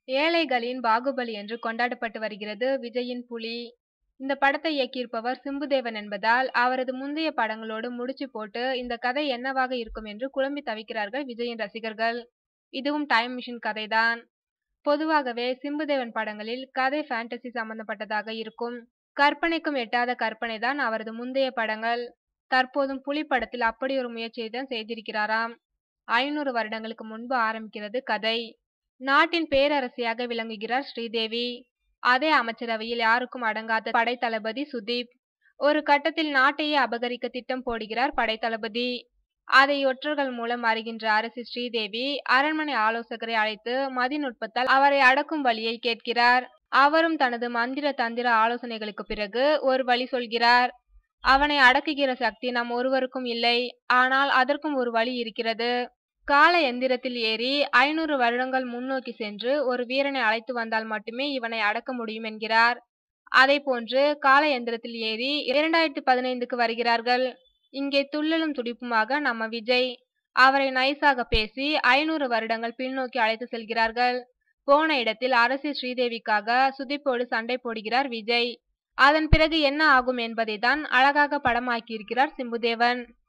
ஏழைகளின் பாகுபலி என்று கொண்டாடப்பட்டு வருகிறது விஜயின் புலி இந்த படத்தை இயக்கியிருப்பவர் சிம்புதேவன் என்பதால் அவரது முந்தைய படங்களோடு முடிச்சு போட்டு இந்த கதை என்னவாக இருக்கும் என்று குழம்பி தவிக்கிறார்கள் விஜயின் ரசிகர்கள் இதுவும் டைம் மிஷின் கதைதான் பொதுவாகவே சிம்புதேவன் படங்களில் கதை ஃபேண்டசி சம்பந்தப்பட்டதாக இருக்கும் கற்பனைக்கும் எட்டாத கற்பனை தான் அவரது முந்தைய படங்கள் தற்போதும் புலி படத்தில் அப்படி ஒரு முயற்சியை தான் செய்திருக்கிறாராம் ஐநூறு வருடங்களுக்கு முன்பு ஆரம்பிக்கிறது கதை நாட்டின் பேரரசியாக விளங்குகிறார் ஸ்ரீதேவி அதே அமைச்சரவையில் யாருக்கும் அடங்காத படைத்தளபதி சுதீப் ஒரு கட்டத்தில் நாட்டையே அபகரிக்க திட்டம் போடுகிறார் படைத்தளபதி அதை ஒற்றர்கள் மூலம் அறிகின்ற அரசி ஸ்ரீதேவி அரண்மனை ஆலோசகரை அழைத்து மதிநுட்பத்தால் அவரை அடக்கும் வழியை கேட்கிறார் அவரும் தனது மந்திர தந்திர ஆலோசனைகளுக்கு பிறகு ஒரு வழி சொல்கிறார் அவனை அடக்குகிற சக்தி நம் ஒருவருக்கும் இல்லை ஆனால் அதற்கும் ஒரு வழி இருக்கிறது கால எந்திரத்தில் ஏறி ஐநூறு வருடங்கள் முன்னோக்கி சென்று ஒரு வீரனை அழைத்து வந்தால் மட்டுமே இவனை அடக்க முடியும் என்கிறார் அதை போன்று கால எந்திரத்தில் ஏறி இரண்டாயிரத்தி பதினைந்துக்கு வருகிறார்கள் இங்கே துள்ளலும் துடிப்புமாக நம்ம விஜய் அவரை நைஸாக பேசி ஐநூறு வருடங்கள் பின்னோக்கி அழைத்து செல்கிறார்கள் போன இடத்தில் அரசி ஸ்ரீதேவிக்காக சுதிப்போடு சண்டை போடுகிறார் விஜய் அதன் பிறகு என்ன ஆகும் என்பதை தான் அழகாக படமாக்கியிருக்கிறார் சிம்புதேவன்